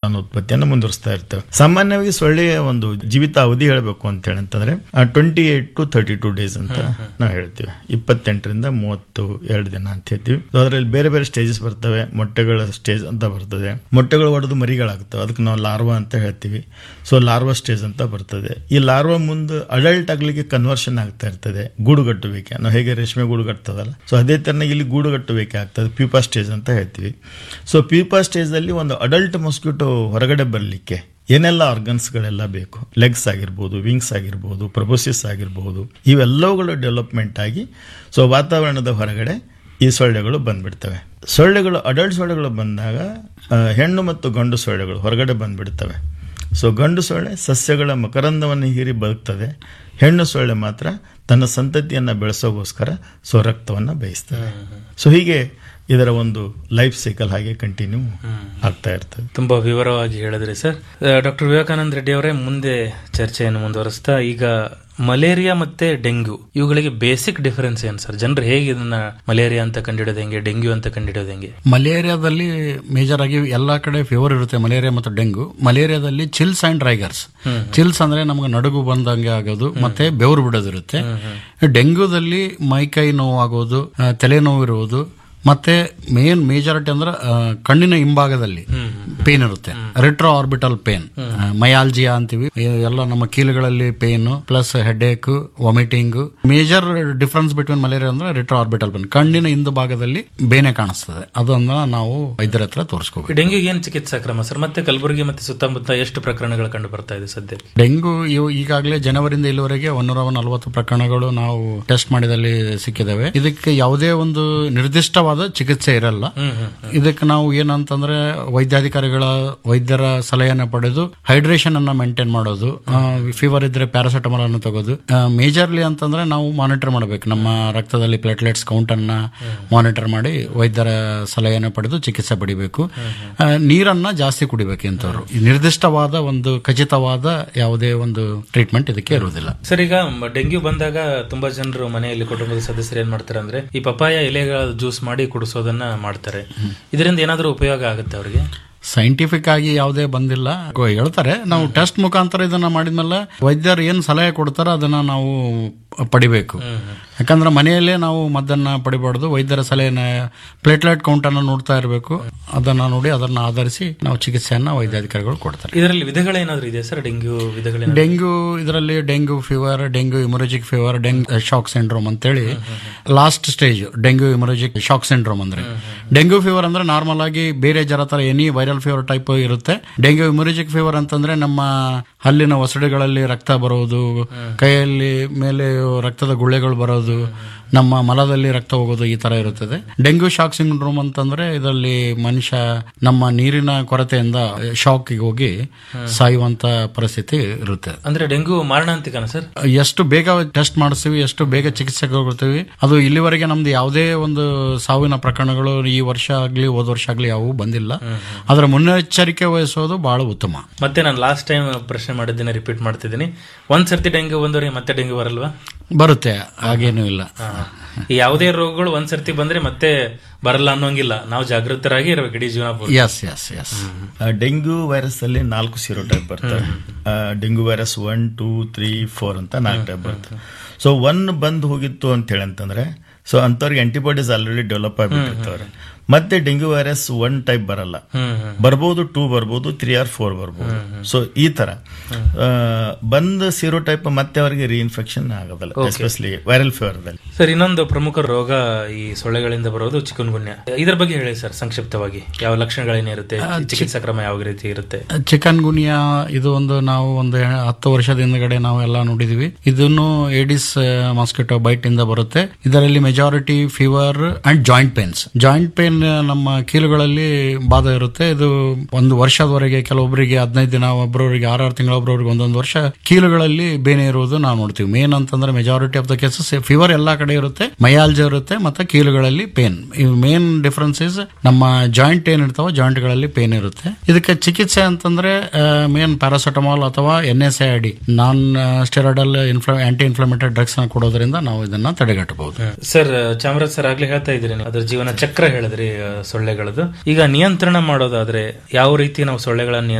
ಸಂತಾನ ಉತ್ಪತ್ತಿಯನ್ನು ಮುಂದುವರಿಸ್ತಾ ಇರ್ತವೆ ಸಾಮಾನ್ಯವಾಗಿ ಸೊಳ್ಳೆಯ ಒಂದು ಜೀವಿತ ಅವಧಿ ಹೇಳಬೇಕು ಅಂತ ಹೇಳಿ ಅಂತಂದ್ರೆ twenty eight to thirty two days ಅಂತ ನಾವು ಹೇಳ್ತೀವಿ ಇಪ್ಪತ್ತೆಂಟರಿಂದ ಮೂವತ್ತು ಎರಡು ದಿನ ಅಂತ ಹೇಳ್ತೀವಿ So ಅದರಲ್ಲಿ ಬೇರೆ ಬೇರೆ ಸ್ಟೇಜಸ್ ಬರ್ತವೆ ಮೊಟ್ಟೆಗಳ ಸ್ಟೇಜ್ ಅಂತ ಬರ್ತದೆ ಮೊಟ್ಟೆಗಳು ಒಡೆದು ಮರಿಗಳಾಗ್ತವೆ ಅದಕ್ಕೆ ನಾವು ಲಾರ್ವಾ ಅಂತ ಹೇಳ್ತೀವಿ ಸೊ ಲಾರ್ವಾ ಸ್ಟೇಜ್ ಅಂತ ಬರ್ತದೆ ಈ ಲಾರ್ವಾ ಮುಂದೆ ಅಡಲ್ಟ್ ಆಗ್ಲಿಕ್ಕೆ ಕನ್ವರ್ಷನ್ ಆಗ್ತಾ ಇರ್ತದೆ ಗೂಡುಗಟ್ಟುವಿಕೆ ನಾವು ಹೇಗೆ ರೇಷ್ಮೆ ಗೂಡುಗಟ್ಟದಲ್ಲ ಸೊ ಅದೇ ತರ ಇಲ್ಲಿ ಗೂಡುಗಟ್ಟುವಿಕೆ ಆಗ್ತದೆ ಪ್ಯೂಪಾ ಸ್ಟೇಜ್ ಅಂತ ಹೇಳ್ತೀವಿ ಸೊ ಪ್ಯೂಪಾ ಸ್ಟೇಜ್ ಅಲ್ಲಿ ಒಂದು ಅಡಲ್ಟ್ ಮೊಸ್ಕಿಟೋ ಹೊರಗಡೆ ಬರಲಿಕ್ಕೆ ಏನೆಲ್ಲ ಆರ್ಗನ್ಸ್ಗಳೆಲ್ಲ ಬೇಕು ಲೆಗ್ಸ್ ಆಗಿರ್ಬೋದು ವಿಂಗ್ಸ್ ಆಗಿರ್ಬೋದು ಪ್ರೊಬೋಸಿಸ್ ಆಗಿರ್ಬೋದು ಇವೆಲ್ಲವುಗಳು ಡೆವಲಪ್ಮೆಂಟ್ ಆಗಿ ಸೊ ವಾತಾವರಣದ ಹೊರಗಡೆ ಈ ಸೊಳ್ಳೆಗಳು ಬಂದ್ಬಿಡ್ತವೆ ಸೊಳ್ಳೆಗಳು ಅಡಲ್ಟ್ ಸೊಳ್ಳೆಗಳು ಬಂದಾಗ ಆ, ಹೆಣ್ಣು ಮತ್ತು ಗಂಡು ಸೊಳ್ಳೆಗಳು ಹೊರಗಡೆ ಬಂದ್ಬಿಡ್ತವೆ ಸೊ ಗಂಡು ಸೊಳ್ಳೆ ಸಸ್ಯಗಳ ಮಕರಂದವನ್ನು ಹೀರಿ ಬದುಕ್ತದೆ ಹೆಣ್ಣು ಸೊಳ್ಳೆ ಮಾತ್ರ ತನ್ನ ಸಂತತಿಯನ್ನು ಬೆಳೆಸೋಗೋಸ್ಕರ ಸೊ ರಕ್ತವನ್ನು ಬೇಯಿಸ್ತದೆ ಸೊ ಹೀಗೆ ಇದರ ಒಂದು ಲೈಫ್ ಸೈಕಲ್ ಹಾಗೆ ಕಂಟಿನ್ಯೂ ಆಗ್ತಾ ಇರ್ತದೆ ತುಂಬಾ ವಿವರವಾಗಿ ಹೇಳಿದ್ರಿ ಸರ್ ಡಾಕ್ಟರ್ ವಿವೇಕಾನಂದ ರೆಡ್ಡಿ ಅವರೇ ಮುಂದೆ ಚರ್ಚೆಯನ್ನು ಮುಂದುವರಿಸ್ತಾ ಈಗ ಮಲೇರಿಯಾ ಮತ್ತೆ ಡೆಂಗ್ಯೂ ಇವುಗಳಿಗೆ ಬೇಸಿಕ್ ಡಿಫರೆನ್ಸ್ ಏನು ಸರ್ ಜನರು ಹೇಗೆ ಇದನ್ನ ಮಲೇರಿಯಾ ಅಂತ ಕಂಡಿಡೋದು ಹೆಂಗೆ ಡೆಂಗ್ಯೂ ಅಂತ ಕಂಡಿಡೋದು ಹೆಂಗೆ ಮಲೇರಿಯಾದಲ್ಲಿ ಮೇಜರ್ ಆಗಿ ಎಲ್ಲಾ ಕಡೆ ಫೀವರ್ ಇರುತ್ತೆ ಮಲೇರಿಯಾ ಮತ್ತು ಡೆಂಗು ಮಲೇರಿಯಾದಲ್ಲಿ ಚಿಲ್ಸ್ ಅಂಡ್ ರೈಗರ್ಸ್ ಚಿಲ್ಸ್ ಅಂದ್ರೆ ನಮ್ಗೆ ನಡುಗು ಬಂದಂಗೆ ಆಗೋದು ಮತ್ತೆ ಬೆವರು ಬಿಡೋದಿರುತ್ತೆ ಡೆಂಗ್ಯೂದಲ್ಲಿ ಮೈಕೈ ನೋವು ಆಗೋದು ಆ, ತಲೆನೋವು ಇರುವುದು ಮತ್ತೆ ಮೇನ್ ಮೇಜಾರಿಟಿ ಅಂದ್ರೆ ಆ, ಕಣ್ಣಿನ ಹಿಂಭಾಗದಲ್ಲಿ ಪೇನ್ ಇರುತ್ತೆ ರೆಟ್ರೋ ಆರ್ಬಿಟಲ್ ಪೇನ್ ಮಯಾಲ್ಜಿಯಾ ಅಂತೀವಿ ಈ ಎಲ್ಲ ನಮ್ಮ ಕೀಲುಗಳಲ್ಲಿ pain plus headache vomiting major difference between malaria ಅಂದ್ರೆ ರೆಟ್ರೋ ಆರ್ಬಿಟಲ್ ಪೇನ್ ಕಣ್ಣಿನ ಹಿಂದು ಭಾಗದಲ್ಲಿ ಬೇನೆ ಕಾಣಿಸ್ತದೆ ಅದನ್ನ ನಾವು ವೈದ್ಯರ ಹತ್ರ ತೋರಿಸ್ಕೋಬೇಕು ಡೆಂಗ್ಯೂ ಏನ್ ಚಿಕಿತ್ಸಾ ಕ್ರಮ ಸರ್ ಮತ್ತೆ ಕಲಬುರಗಿ ಮತ್ತೆ ಸುತ್ತಮುತ್ತ ಎಷ್ಟು ಪ್ರಕರಣಗಳು ಕಂಡು ಬರ್ತಾ ಇದೆ ಸದ್ಯಕ್ಕೆ ಡೆಂಗು ಇವು ಈಗಾಗಲೇ ಜನವರಿಂದ ಇಲ್ಲಿವರೆಗೆ ಒಂದೂರ ನಲವತ್ತು ಪ್ರಕರಣಗಳು ನಾವು ಟೆಸ್ಟ್ ಮಾಡಿದಲ್ಲಿ ಸಿಕ್ಕಿದಾವೆ ಇದಕ್ಕೆ ಯಾವುದೇ ಒಂದು ನಿರ್ದಿಷ್ಟವಾದ ಚಿಕಿತ್ಸೆ ಇರಲ್ಲ ಇದಕ್ಕೆ ನಾವು ಏನಂತಂದ್ರೆ ವೈದ್ಯಾಧಿಕಾರಿಗಳ ವೈದ್ಯರ ಸಲಹೆಯನ್ನು ಪಡೆದು ಹೈಡ್ರೇಷನ್ ಅನ್ನ ಮೇಂಟೈನ್ ಮಾಡೋದು ಫೀವರ್ ಇದ್ರೆ ಪ್ಯಾರಾಸೆಟಮಾಲ್ ಅನ್ನು ತಗೋದು ಮೇಜರ್ಲಿ ಅಂತಂದ್ರೆ ನಾವು ಮಾನಿಟರ್ ಮಾಡಬೇಕು ನಮ್ಮ ರಕ್ತದಲ್ಲಿ ಪ್ಲೇಟ್ಲೆಟ್ಸ್ ಕೌಂಟ್ ಅನ್ನ ಮಾನಿಟರ್ ಮಾಡಿ ವೈದ್ಯರ ಸಲಹೆಯನ್ನು ಪಡೆದು ಚಿಕಿತ್ಸೆ ಪಡಿಬೇಕು ಆ, ನೀರನ್ನ ಜಾಸ್ತಿ ಕುಡಿಬೇಕು ಇಂಥವ್ರು ಈ ನಿರ್ದಿಷ್ಟವಾದ ಒಂದು ಖಚಿತವಾದ ಯಾವುದೇ ಒಂದು ಟ್ರೀಟ್ಮೆಂಟ್ ಇದಕ್ಕೆ ಇರುವುದಿಲ್ಲ ಸರ್ ಈಗ ಮ- ಡೆಂಗ್ಯೂ ಬಂದಾಗ ತುಂಬಾ ಜನರು ಮನೆಯಲ್ಲಿ ಕುಟುಂಬದ ಸದಸ್ಯರು ಏನ್ ಮಾಡ್ತಾರೆ ಅಂದ್ರೆ ಈ ಪಪಾಯ ಎಲೆಗಳ ಜ್ಯೂಸ್ ಮಾಡಿ ಕುಡಿಸೋದನ್ನ ಮಾಡ್ತಾರೆ ಇದರಿಂದ ಏನಾದರೂ ಉಪಯೋಗ ಆಗುತ್ತೆ ಅವರಿಗೆ ಸೈಂಟಿಫಿಕ್ ಆಗಿ ಯಾವುದೇ ಬಂದಿಲ್ಲ ಗೋ- ಹೇಳ್ತಾರೆ ನಾವು ಟೆಸ್ಟ್ ಮುಖಾಂತರ ಇದನ್ನ ಮಾಡಿದ್ಮೇಲೆ ವೈದ್ಯರು ಏನ್ ಸಲಹೆ ಕೊಡ್ತಾರೋ ಅದನ್ನ ನಾವು ಪಡಿಬೇಕು ಯಾಕಂದ್ರೆ ಮನೆಯಲ್ಲೇ ನಾವು ಮದ್ದನ್ನ ಪಡಿಬಾರ್ದು ವೈದ್ಯರ ಸಲಹೆನ ಪ್ಲೇಟ್ಲೆಟ್ ಕೌಂಟ್ ಅನ್ನ ನೋಡ್ತಾ ಇರಬೇಕು ಅದನ್ನ ನೋಡಿ ಅದನ್ನ ಆಧರಿಸಿ ನಾವು ಚಿಕಿತ್ಸೆಯನ್ನ ವೈದ್ಯಾಧಿಕಾರಿಗಳು ಕೊಡ್ತಾರೆ ಇದರಲ್ಲಿ ವಿಧಗಳೇನಾದ್ರೂ ಇದೆ ಸರ್ ಡೆಂಗ್ಯೂ ವಿಧಗಳೇನಾದ್ರು ಡೆಂಗ್ಯೂ ಇದರಲ್ಲಿ dengue fever dengue haemorrhagic fever dengue shock syndrome ಅಂತೇಳಿ last stage dengue haemorrhagic shock syndrome ಅಂದ್ರೆ ಡೆಂಗ್ಯೂ ಫೀವರ್ ಅಂದ್ರೆ ನಾರ್ಮಲ್ ಆಗಿ ಬೇರೆ ಜರ ತರ ಎನಿ ವೈರಲ್ ಫೀವರ್ ಟೈಪ್ ಇರುತ್ತೆ ಡೆಂಗ್ಯೂ ಇಮೊರಜಿಕ್ ಫೀವರ್ ಅಂತಂದ್ರೆ ನಮ್ಮ ಹಲ್ಲಿನ ಒಸಡುಗಳಲ್ಲಿ ರಕ್ತ ಬರೋದು ಕೈಯಲ್ಲಿ ಮೇಲೆ ರಕ್ತದ ಗುಳ್ಳೆಗಳು ಬರೋದು ನಮ್ಮ ಮಲದಲ್ಲಿ ರಕ್ತ ಹೋಗೋದು ಈ ತರ ಇರುತ್ತದೆ ಡೆಂಗ್ಯೂ ಶಾಕ್ ಸಿಂಡ್ರೋಮ್ ಅಂತಂದ್ರೆ ಇದರಲ್ಲಿ ಮನುಷ್ಯ ನಮ್ಮ ನೀರಿನ ಕೊರತೆಯಿಂದ ಶಾಕ್ ಹೋಗಿ ಸಾಯುವಂತ ಪರಿಸ್ಥಿತಿ ಇರುತ್ತೆ ಅಂದ್ರೆ ಡೆಂಗ್ಯೂ ಮಾರಣಾಂತಿಕನ ಸರ್ ಎಷ್ಟು ಬೇಗ ಟೆಸ್ಟ್ ಮಾಡಿಸ್ತೀವಿ ಎಷ್ಟು ಬೇಗ ಚಿಕಿತ್ಸೆಗೆ ಹೋಗ್ತೀವಿ ಅದು ಇಲ್ಲಿವರೆಗೆ ನಮ್ದು ಯಾವುದೇ ಒಂದು ಸಾವಿನ ಪ್ರಕರಣಗಳು ಈ ವರ್ಷ ಆಗ್ಲಿ ಹೋದ ವರ್ಷ ಆಗ್ಲಿ ಯಾವುವು ಬಂದಿಲ್ಲ ಅದರ ಮುನ್ನೆಚ್ಚರಿಕೆ ವಹಿಸೋದು ಬಹಳ ಉತ್ತಮ ಮತ್ತೆ ನಾನು ಲಾಸ್ಟ್ ಟೈಮ್ ಪ್ರಶ್ನೆ ಮಾಡಿದ್ದೇನೆ ರಿಪೀಟ್ ಮಾಡ್ತಿದ್ದೀನಿ ಒಂದ್ ಸರ್ತಿ ಡೆಂಗ್ಯೂ ಬಂದವರಿಗೆ ಮತ್ತೆ ಡೆಂಗ್ಯೂ ಬರಲ್ವಾ ಬರುತ್ತೆ ಹಾಗೇನೂ ಇಲ್ಲ ಈ ಯಾವುದೇ ರೋಗಗಳು ಒಂದ್ ಸರ್ತಿ ಬಂದ್ರೆ ಮತ್ತೆ ಬರಲ್ಲ ಅನ್ನೋಂಗಿಲ್ಲ ನಾವು ಜಾಗೃತರಾಗಿ ಇರ್ಬೇಕು ಇಡೀ ಜೀವನ ಪೂರ್ತಿ. ಎಸ್ ಎಸ್ ಎಸ್ ಆ, ಡೆಂಗ್ಯೂ ವೈರಸ್ ಅಲ್ಲಿ ನಾಲ್ಕು ಸೀರೋ ಟೈಪ್ ಬರ್ತವೆ ಆ, dengue virus one two three four ಅಂತ ನಾಲ್ಕು ಟೈಪ್ ಬರ್ತವೆ ಸೊ ಒನ್ ಬಂದು ಹೋಗಿತ್ತು ಅಂತ ಹೇಳಿ ಅಂತಂದ್ರೆ ಸೊ ಅಂಥವ್ರಿಗೆ ಆಂಟಿಬಾಡೀಸ್ ಆಲ್ರೆಡಿ ಡೆವಲಪ್ ಆಗಿಬಿಟ್ಟಿರ್ತಾರೆ ಮತ್ತೆ ಡೆಂಗ್ಯೂ ವೈರಸ್ ಒನ್ ಟೈಪ್ ಬರಲ್ಲ ಬರ್ಬೋದು ಟೂ ಬರ್ಬೋದು ತ್ರೀ ಆರ್ ಫೋರ್ ಬರ್ಬೋದು ಸೊ ಈ ತರ ಆ, ಬಂದ ಸೀರೋ ಟೈಪ್ ಮತ್ತೆ ಅವರಿಗೆ ರೀಇನ್ಫೆಕ್ಷನ್ ಆಗೋದಿಲ್ಲ ಎಸ್ಪೆಷಲಿ ವೈರಲ್ ಫೀವರ್ದಲ್ಲಿ ಸರ್ ಇನ್ನೊಂದು ಪ್ರಮುಖ ರೋಗ ಈ ಸೊಳ್ಳೆಗಳಿಂದ ಬರೋದು ಚಿಕನ್ಗುನ್ಯ ಇದರ ಬಗ್ಗೆ ಹೇಳಿ ಸರ್ ಸಂಕ್ಷಿಪ್ತವಾಗಿ ಯಾವ ಲಕ್ಷಣಗಳೇನಿರುತ್ತೆ ಚಿಕಿತ್ಸಾ ಕ್ರಮ ಯಾವ ರೀತಿ ಇರುತ್ತೆ ಚಿಕನ್ ಗುನಿಯಾ ಇದು ಒಂದು ನಾವು ಒಂದು ಹತ್ತು ವರ್ಷದ ಹಿಂದ್ಗಡೆ ನಾವು ಎಲ್ಲ ನೋಡಿದೀವಿ ಇದನ್ನು ಏಡಿಸ್ ಮಾಸ್ಕಿಟೋ ಬೈಟ್ ಇಂದ ಬರುತ್ತೆ ಇದರಲ್ಲಿ majority fever and joint pains joint pain ನಮ್ಮ ಕೀಲುಗಳಲ್ಲಿ ಬಾಧ ಇರುತ್ತೆ ಇದು ಒಂದು ವರ್ಷದವರೆಗೆ ಕೆಲವೊಬ್ಬರಿಗೆ ಹದಿನೈದು ದಿನ ಒಬ್ಬರವರಿಗೆ ಆರಾರು ತಿಂಗಳ ಒಬ್ಬರವರಿಗೆ ಒಂದೊಂದು ವರ್ಷ ಕೀಲುಗಳಲ್ಲಿ ಬೇನೆ ಇರುವುದು ನಾವು ನೋಡ್ತೀವಿ ಮೇನ್ ಅಂತಂದ್ರೆ majority of the cases fever ಎಲ್ಲಾ ಕಡೆ ಇರುತ್ತೆ ಮಯಾಲ್ಜ ಇರುತ್ತೆ ಮತ್ತೆ ಕೀಲುಗಳಲ್ಲಿ ಪೇನ್ ಮೇನ್ ಡಿಫರೆನ್ಸ್ ಇಸ್ ನಮ್ಮ ಜಾಯಿಂಟ್ ಏನ್ ಇರ್ತಾವ ಜಾಯಿಂಟ್ ಗಳಲ್ಲಿ ಪೇನ್ ಇರುತ್ತೆ ಇದಕ್ಕೆ ಚಿಕಿತ್ಸೆ ಅಂತಂದ್ರೆ ಮೇನ್ ಪ್ಯಾರಾಸೆಟಮಾಲ್ ಅಥವಾ N S I D non steroidal anti inflammatory drugs ನ ಕೊಡೋದ್ರಿಂದ ನಾವು ಇದನ್ನ ತಡೆಗಟ್ಟಬಹುದು ಸರ್ ಚಾಮರಾಜ್ ಸರ್ ಆಗ್ಲೇ ಹೇಳ್ತಾ ಇದ್ರಿ ನೀವು ಅದ್ರ ಜೀವನ ಚಕ್ರ ಹೇಳಿದ್ರಿ ಆ, ಸೊಳ್ಳೆಗಳದ್ದು ಈಗ ನಿಯಂತ್ರಣ ಮಾಡೋದಾದ್ರೆ ಯಾವ ರೀತಿ ನಾವು ಸೊಳ್ಳೆಗಳನ್ನ